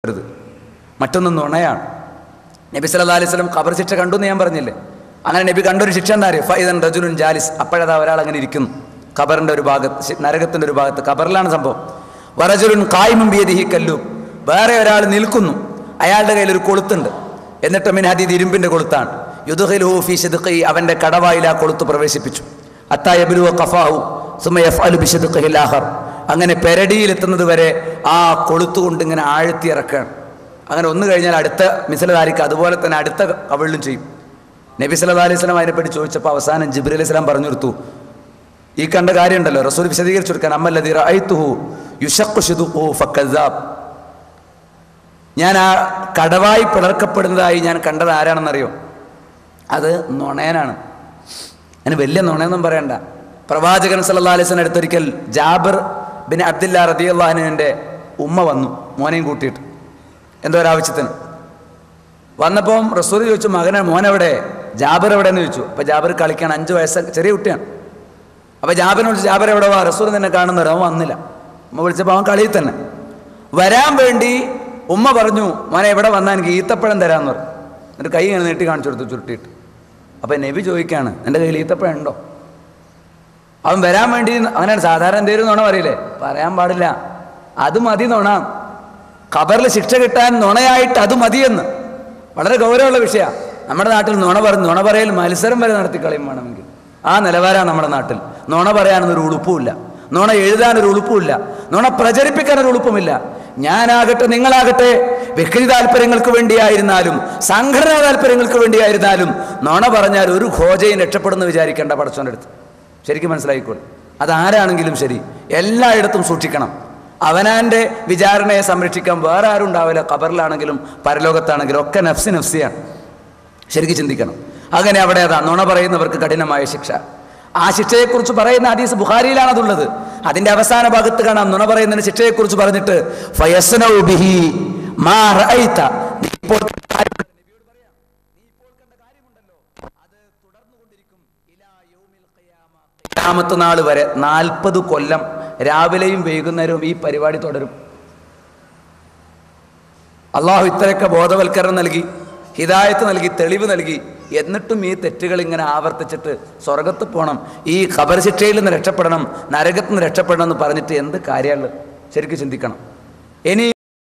രുത് മറ്റൊന്ന് നുണയാണ് നബി സല്ലല്ലാഹു അലൈഹി വസല്ലം ഖബർ ശിക്ഷ കണ്ടു എന്ന് ഞാൻ പറഞ്ഞില്ലേ അങ്ങനെ നബി കണ്ടൊരു ശിക്ഷ എന്താ അറിയോ ഫൈദൻ റജുലുൻ ജാലിസ് അപ്പോഴതാ ഒരാൾ അങ്ങനെ ഇരിക്കുന്നു ഖബറിന്റെ ഒരു ഭാഗത്ത് ശി- നരകത്തിന്റെ ഒരു ഭാഗത്ത് ഖബറിലാണ് സംഭവം വറജുലുൻ കായ്മും ബിയദിഹി കല്ലു വേറെ ഒരാൾ നിൽക്കുന്നു അയാളുടെ കയ്യിൽ ഒരു കൊളുത്തുണ്ട് എന്നിട്ട് മിൻ ഹദീദ് ഇരുമ്പിന്റെ കൊളുത്താണ് യുദ്ഹിലുഹു ഫീ ശിദ്ഖി അവന്റെ കടവായിൽ ആ കൊളുത്ത് പ്രവേശിപ്പിച്ചു അത്താ യബ്ലു ഖഫാഹു സുമ യഫ്അലു ബിശിദ്ഖിഹിൽ ആഖർ അങ്ങനെ പെരടിയിലെത്തുന്നത് വരെ ആ കൊളുത്തുകൊണ്ട് ഇങ്ങനെ ആഴ്ത്തി ഇറക്കുകയാണ് അങ്ങനെ ഒന്ന് കഴിഞ്ഞാൽ അടുത്ത മിസലധാരിക്ക് അതുപോലെ തന്നെ അടുത്ത കവിളിലും ചെയ്യും നബി സല്ലല്ലാഹു അലൈഹി വസല്ലം അതിനെപ്പറ്റി ചോദിച്ചപ്പോൾ അവസാനം ജിബ്രീൽ അലൈഹി സ്വലാം പറഞ്ഞു കൊടുത്തു ഈ കണ്ട കാര്യമുണ്ടല്ലോ റസൂൽ വിശദീകരിച്ചു കൊടുക്കാൻ അമ്മല്ലതി റഅയ്തുഹു യുശഖ്ഖു ശുദുഖുഹു ഫക്കദ്ദാബ് ഞാൻ ആ കടവായി പിളർക്കപ്പെടുന്നതായി ഞാൻ കണ്ടത് ആരാണെന്നറിയോ അത് നുണയനാണ് അതിന് വലിയ നുണയൊന്നും പറയണ്ട പ്രവാചകൻ സല്ലല്ലാഹു അലൈഹി വസല്ലം അടുത്തൊരിക്കൽ ജാബിർ ബിൻ അബ്ദുല്ല റദിയല്ലാഹുവിൻ്റെ ഉമ്മ വന്നു മോനെയും കൂട്ടിയിട്ട് എന്തോ ഒരാവശ്യത്തിന് വന്നപ്പം റസൂൽ ചോദിച്ചു മകനെ മോനെവിടെ ജാബിർ എവിടെ എന്ന് ചോദിച്ചു അപ്പോൾ ജാബിർ കളിക്കാൻ അഞ്ച് വയസ്സ് ചെറിയ കുട്ടിയാണ് അപ്പോൾ ജാബിനെ വിളിച്ച് ജാബിർ എവിടെ വാ റസൂൽ നിന്നെ കാണുന്നവർ അവൻ വന്നില്ല ഉമ്മ വിളിച്ചപ്പോൾ അവൻ കളിയിൽ തന്നെ വരാൻ വേണ്ടി ഉമ്മ പറഞ്ഞു മോനെ എവിടെ വന്നാൽ എനിക്ക് ഈത്തപ്പഴം തരാമെന്ന് പറഞ്ഞു എന്നിട്ട് കൈ ഇങ്ങനെ നീട്ടി കാണിച്ചു കൊടുത്തു ചുരുട്ടിയിട്ട് അപ്പോൾ നബി ചോദിക്കുകയാണ് എൻ്റെ കയ്യിൽ ഈത്തപ്പഴം ഉണ്ടോ അവൻ വരാൻ വേണ്ടി അവനാണ് സാധാരണ എന്തേലും നുണ പറയില്ലേ പറയാൻ പാടില്ല അത് മതി നുണ ഖബറിൽ ശിക്ഷ കിട്ടാൻ നുണയായിട്ട് അത് മതിയെന്ന് വളരെ ഗൗരവമുള്ള വിഷയമാണ് നമ്മുടെ നാട്ടിൽ നുണ പറഞ്ഞു നുണ പറയൽ മത്സരം വരെ നടത്തി കളയും വേണമെങ്കിൽ ആ നിലവാരമാണ് നമ്മുടെ നാട്ടിൽ നുണ പറയാനൊരു ഉളുപ്പുമില്ല നുണ എഴുതാനൊരു ഉളുപ്പുമില്ല നുണ പ്രചരിപ്പിക്കാനൊരു ഉളുപ്പുമില്ല ഞാനാകട്ടെ നിങ്ങളാകട്ടെ വ്യക്തി താല്പര്യങ്ങൾക്ക് വേണ്ടിയായിരുന്നാലും സംഘടനാ താല്പര്യങ്ങൾക്ക് വേണ്ടിയായിരുന്നാലും നുണ പറഞ്ഞാൽ ഒരു ഘോജയും രക്ഷപ്പെടുന്നു വിചാരിക്കേണ്ട പടച്ചോൻ്റെ അടുത്ത് ശരിക്കും മനസ്സിലായിക്കോളും അതാരാണെങ്കിലും ശരി എല്ലായിടത്തും സൂക്ഷിക്കണം അവനാൻ്റെ വിചാരണയെ സംരക്ഷിക്കാൻ വേറെ ആരും ഉണ്ടാവില്ല ഖബറിലാണെങ്കിലും പരലോകത്താണെങ്കിലും ഒക്കെ നഫ്സി നഫ്സിയാണ് ശരിക്കും ചിന്തിക്കണം അങ്ങനെ അവിടെ അതാ നുണ പറയുന്നവർക്ക് കഠിനമായ ശിക്ഷ ആ ശിക്ഷയെക്കുറിച്ച് പറയുന്ന ഹദീസ് ബുഖാരിയിലാണ് അതുള്ളത് അതിന്റെ അവസാന ഭാഗത്ത് കാണാം നുണ പറയുന്നതിന് ശിക്ഷയെക്കുറിച്ച് പറഞ്ഞിട്ട് ഫയസ്നഉ ബിഹി മാ റഅയ്ത. നീ ഇപ്പോൾ കണ്ട കാര്യം നബിയോട് പറയാം. നീ ഇപ്പോൾ കണ്ട കാര്യമുണ്ടല്ലോ, അത് തുടർന്നുകൊണ്ടിരിക്കും ഇലാ യൗമിൽ ഖിയാമ. ഖിയാമത്ത് നാൾ വരെ നാൽപ്പത് കൊല്ലം രാവിലെയും വൈകുന്നേരവും ഈ പരിപാടി തുടരും അള്ളാഹു ഇത്രയൊക്കെ ബോധവൽക്കരണം നൽകി ഹിദായത്ത് നൽകി തെളിവ് നൽകി എന്നിട്ടും ഈ തെറ്റുകൾ ഇങ്ങനെ ആവർത്തിച്ചിട്ട് സ്വർഗത്ത് പോകണം ഈ ഖബർ ശിക്ഷയിൽ നിന്ന് രക്ഷപ്പെടണം നരകത്ത് നിന്ന് രക്ഷപ്പെടണം എന്ന് പറഞ്ഞിട്ട് എന്ത് കാര്യമുള്ളത് ശരിക്കും ചിന്തിക്കണം ഇനി